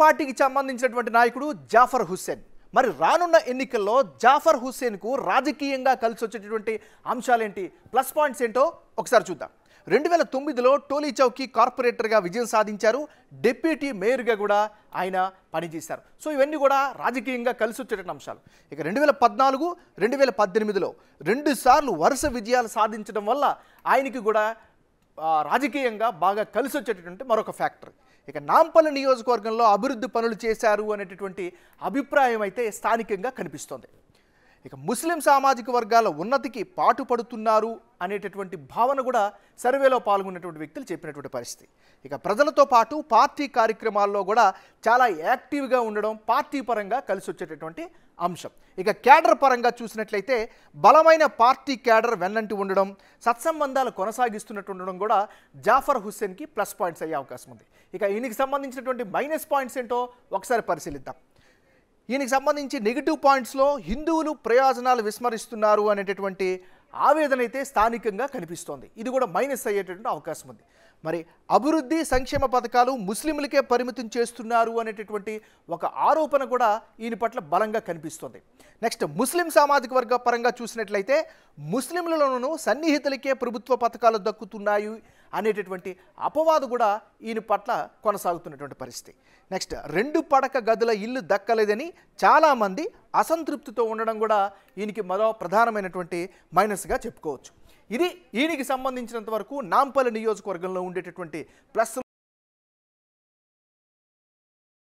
పార్టీకి సంబంధించినటువంటి నాయకుడు జాఫర్ హుస్సేన్ మరి రానున్న ఎన్నికల్లో జాఫర్ హుస్సేన్కు రాజకీయంగా కలిసి వచ్చేటటువంటి అంశాలేంటి ప్లస్ పాయింట్స్ ఏంటో ఒకసారి చూద్దాం రెండు వేల తొమ్మిదిలో టోలీ చౌకీ కార్పొరేటర్గా విజయం సాధించారు డిప్యూటీ మేయర్గా కూడా ఆయన పనిచేశారు సో ఇవన్నీ కూడా రాజకీయంగా కలిసి వచ్చేటటువంటి అంశాలు ఇక రెండు వేల పద్నాలుగు రెండు వేల పద్దెనిమిదిలో రెండుసార్లు వరుస విజయాలు సాధించడం వల్ల ఆయనకి కూడా ఆ, రాజకీయంగా బాగా కలిసి వచ్చేటటువంటి మరొక ఫ్యాక్టర్ ఇక నాంపల్లి నియోజకవర్గంలో అభివృద్ధి పనులు చేశారు అనేటటువంటి అభిప్రాయం అయితే స్థానికంగా కనిపిస్తోంది ఇక ముస్లిం సామాజిక వర్గాల ఉన్నతికి పాటుపడుతున్నారు అనేటటువంటి భావన కూడా సర్వేలో పాల్గొన్నటువంటి వ్యక్తులు చెప్పినటువంటి పరిస్థితి ఇక ప్రజలతో పాటు పార్టీ కార్యక్రమాల్లో కూడా చాలా యాక్టివ్గా ఉండడం పార్టీ పరంగా కలిసి వచ్చేటటువంటి అంశం ఇక క్యాడర్ పరంగా చూసినట్లయితే బలమైన పార్టీ క్యాడర్ వెన్నంటి ఉండడం సత్సంబంధాలు కొనసాగిస్తున్నట్టు ఉండడం కూడా జాఫర్ హుస్సేన్కి ప్లస్ పాయింట్స్ అయ్యే అవకాశం ఉంది ఇక ఈయనకి సంబంధించినటువంటి మైనస్ పాయింట్స్ ఏంటో ఒకసారి పరిశీలిద్దాం ఈయనకి సంబంధించి నెగిటివ్ పాయింట్స్లో హిందువులు ప్రయోజనాలు విస్మరిస్తున్నారు అనేటటువంటి ఆవేదన అయితే స్థానికంగా కనిపిస్తోంది ఇది కూడా మైనస్ అయ్యేటటువంటి అవకాశం ఉంది మరి అభివృద్ధి సంక్షేమ పథకాలు ముస్లింలకే పరిమితం చేస్తున్నారు అనేటటువంటి ఒక ఆరోపణ కూడా ఈయన పట్ల బలంగా కనిపిస్తోంది నెక్స్ట్ ముస్లిం సామాజిక వర్గ పరంగా చూసినట్లయితే ముస్లింలలోనూ సన్నిహితులకే ప్రభుత్వ పథకాలు దక్కుతున్నాయి అనేటటువంటి అపవాదు కూడా ఈయన పట్ల కొనసాగుతున్నటువంటి పరిస్థితి నెక్స్ట్ రెండు పడక గదుల ఇల్లు దక్కలేదని చాలామంది అసంతృప్తితో ఉండడం కూడా ఈయనకి మరో ప్రధానమైనటువంటి మైనస్గా చెప్పుకోవచ్చు ఇది ఈయనకి సంబంధించినంత వరకు నాంపల్లి నియోజకవర్గంలో ఉండేటటువంటి ప్లస్లు